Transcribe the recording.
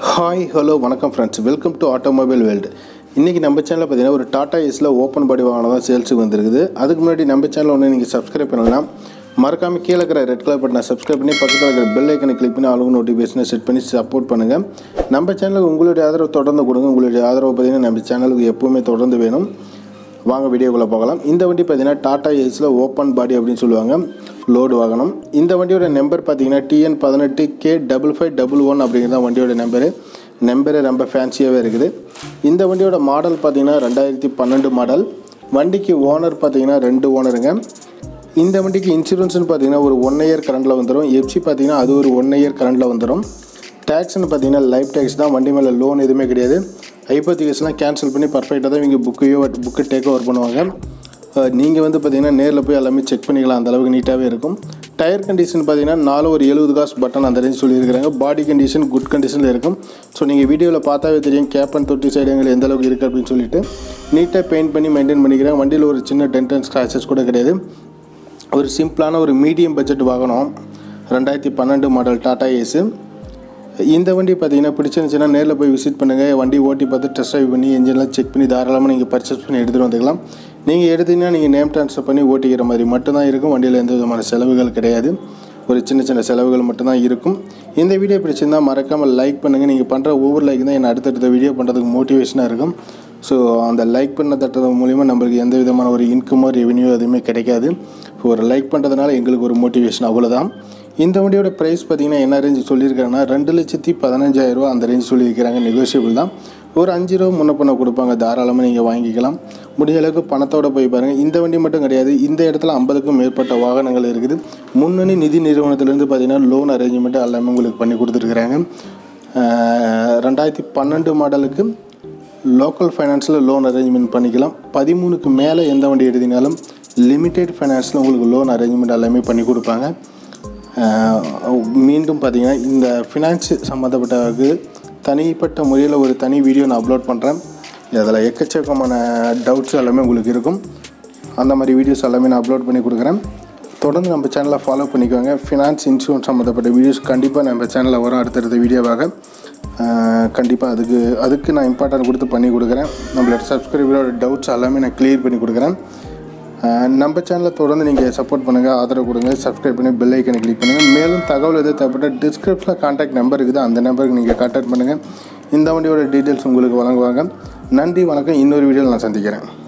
hi hello வணக்கம் friends welcome to automobile world இன்றைக்கி நம்ம சேனலில் பார்த்தீங்கன்னா ஒரு டாடா ஏஸில் ஓப்பன் பாடி வாகனம் தான் சேல்ஸுக்கு வந்திருக்குது அதுக்கு முன்னாடி நம்ம சேனல் ஒன்று நீங்கள் சப்ஸ்கிரைப் பண்ணலாம் மறக்காமல் கீழே இருக்கிற ரெட் கலர் பட்டனை சப்ஸ்கிரைப் பண்ணி பக்கத்தில் இருக்கிற பெல் ஐக்கனை கிளிக் பண்ணி ஆளுங்க நோட்டிஃபிகேஷனை செட் பண்ணி சப்போர்ட் பண்ணுங்கள் நம்ம சேனலுக்கு உங்களுடைய ஆதரவு தொடர்ந்து கொடுங்க உங்களுடைய ஆதரவு பார்த்தீங்கன்னா நம்ம சேனலுக்கு எப்போவுமே தொடர்ந்து வேணும் வாங்க வீடியோக்குள்ளே பார்க்கலாம் இந்த வண்டி பார்த்தீங்கன்னா டாடா ஏஸில் ஓப்பன் பாடி அப்படின்னு சொல்லுவாங்க லோடு வாகனம் இந்த வண்டியோட நம்பர் பார்த்தீங்கன்னா டிஎன் பதினெட்டு K double five double one அப்படிங்கிறது தான் வண்டியோட நம்பரு நம்பரே ரொம்ப ஃபேன்சியாகவே இருக்குது இந்த வண்டியோட மாடல் பார்த்தீங்கன்னா ரெண்டாயிரத்தி பன்னெண்டு மாடல் வண்டிக்கு ஓனர் பார்த்தீங்கன்னா ரெண்டு ஓனருங்க இந்த வண்டிக்கு இன்சூரன்ஸ்னு பார்த்தீங்கன்னா ஒரு ஒன் இயர் கரண்டில் வந்துடும் எஃப்சி பார்த்தீங்கன்னா அது ஒரு ஒன் இயர் கரண்டில் வந்துடும் டேக்ஸ்னு பார்த்தீங்கன்னா லைஃப் டேக்ஸ் தான் வண்டி மேலே லோன் எதுவுமே கிடையாது ஐப்பத்திகேஸ்லாம் கேன்சல் பண்ணி பர்ஃபெக்டாக தான் இவங்க புக்கையோ புக்கு டேக் ஓவர் பண்ணுவாங்க நீங்கள் வந்து பார்த்தீங்கன்னா நேரில் போய் எல்லாமே செக் பண்ணிக்கலாம் அந்த அளவுக்கு நீட்டாகவே இருக்கும் டயர் கண்டிஷன் பார்த்தீங்கன்னா நாலு ஒரு எழுபது காசு பட்டன் அந்த ரேஞ்ச் சொல்லியிருக்கிறாங்க பாடி கண்டிஷன் குட் கண்டிஷனில் இருக்கும் ஸோ நீங்கள் வீடியோவில் பார்த்தாவே தெரியும் கேப்பன் தொட்டி சைடுங்கள் எந்த அளவுக்கு இருக்குது அப்படின்னு சொல்லிட்டு நீட்டாக பெயிண்ட் பண்ணி மெயின்டைன் பண்ணிக்கிறேன் வண்டியில் ஒரு சின்ன டென்ட் அண்ட் ஸ்க்ராச்சஸ் கூட கிடையாது ஒரு சிம்பிளான ஒரு மீடியம் பட்ஜெட் வாகனம் ரெண்டாயிரத்தி பன்னெண்டு மாடல் டாடா ஏஸு இந்த வண்டி பார்த்தீங்கன்னா பிடிச்சிருந்துச்சுன்னா நேரில் போய் விசிட் பண்ணுங்கள் வண்டி ஓட்டி பார்த்து டெஸ்ட் ட்ரைவ் பண்ணி என்ஜின்லாம் செக் பண்ணி தாராளமாக நீங்கள் பர்ச்சேஸ் பண்ணி எடுத்துகிட்டு வந்துக்கலாம் நீங்கள் எடுத்தீங்கன்னா நீங்கள் நேம் ட்ரான்ஸ்ஃபர் பண்ணி ஓட்டிக்கிற மாதிரி மட்டும்தான் இருக்கும் வண்டியில் எந்த விதமான செலவுகள் கிடையாது ஒரு சின்ன சின்ன செலவுகள் மட்டும்தான் இருக்கும் இந்த வீடியோ பிடிச்சிருந்தா மறக்காமல் லைக் பண்ணுங்கள் நீங்கள் பண்ணுற ஒவ்வொரு லைக் தான் என்ன அடுத்தடுத்த வீடியோ பண்ணுறதுக்கு மோட்டிவேஷனாக இருக்கும் ஸோ அந்த லைக் பண்ண தட்டது மூலிமா நம்மளுக்கு எந்த விதமான ஒரு இன்கமோ ரெவென்யூ எதுவுமே கிடைக்காது ஒரு லைக் பண்ணுறதுனால எங்களுக்கு ஒரு மோட்டிவேஷன் அவ்வளோதான் இந்த வண்டியோட ப்ரைஸ் பார்த்தீங்கன்னா என்ன ரேஞ்ச் சொல்லியிருக்காங்கன்னா ரெண்டு லட்சத்தி பதினஞ்சாயிரரூவா அந்த ரேஞ்ச் சொல்லியிருக்கிறாங்க நெகோஷியபிள் தான் ஒரு அஞ்சு ரூபா முன்ன பண்ண கொடுப்பாங்க தாராளமாக நீங்கள் வாங்கிக்கலாம் முடிஞ்ச அளவுக்கு பணத்தோட போய் பாருங்கள் இந்த வண்டி மட்டும் கிடையாது இந்த இடத்துல ஐம்பதுக்கும் மேற்பட்ட வாகனங்கள் இருக்குது முன்னணி நிதி நிறுவனத்திலேருந்து பார்த்தீங்கன்னா லோன் அரேஞ்ச்மெண்ட் எல்லாமே உங்களுக்கு பண்ணி கொடுத்துருக்குறாங்க ரெண்டாயிரத்தி பன்னெண்டு மாடலுக்கு லோக்கல் ஃபைனான்ஸில் லோன் அரேஞ்ச்மெண்ட் பண்ணிக்கலாம் பதிமூணுக்கு மேலே எந்த வண்டி எடுத்தீங்கனாலும் லிமிடெட் ஃபைனான்ஸில் உங்களுக்கு லோன் அரேஞ்ச்மெண்ட் எல்லாமே பண்ணி கொடுப்பாங்க மீண்டும் பார்த்தீங்கன்னா இந்த ஃபினான்ஸ் சம்மந்தப்பட்டதுக்கு தனிப்பட்ட முறையில் ஒரு தனி வீடியோ நான் அப்லோட் பண்ணுறேன் அதில் எக்கச்சக்கமான டவுட்ஸ் எல்லாமே உங்களுக்கு இருக்கும் அந்த மாதிரி வீடியோஸ் எல்லாமே நான் அப்லோட் பண்ணி கொடுக்குறேன் தொடர்ந்து நம்ம சேனலை ஃபாலோ பண்ணிக்கோங்க ஃபினான்ஸ் இன்சூரன்ஸ் சம்மந்தப்பட்ட வீடியோஸ் கண்டிப்பாக நம்ம சேனலில் வரும் அடுத்தடுத்த வீடியோவாக கண்டிப்பாக அதுக்கு அதுக்கு நான் இம்பார்ட்டன்ட் கொடுத்து பண்ணி கொடுக்குறேன் நம்மளோட சப்ஸ்கிரைபரோட டவுட்ஸ் எல்லாமே நான் கிளியர் பண்ணி கொடுக்குறேன் நம்ம சேனலை தொடர்ந்து நீங்கள் சப்போர்ட் பண்ணுங்கள் ஆதரவு கொடுங்க சப்ஸ்கிரைப் பண்ணி பெல் ஐக்கனை கிளிக் பண்ணுங்கள் மேலும் தகவல் எது தேவைப்பட்ட டிஸ்கிரிப்ஷனில் கான்டாக்ட் நம்பர் இருக்குது அந்த நம்பருக்கு நீங்கள் கான்டாக்ட் பண்ணுங்கள் இந்த வண்டியோட டீட்டெயில்ஸ் உங்களுக்கு வழங்குவாங்க நன்றி வணக்கம் இன்னொரு வீடியோவில் நான் சந்திக்கிறேன்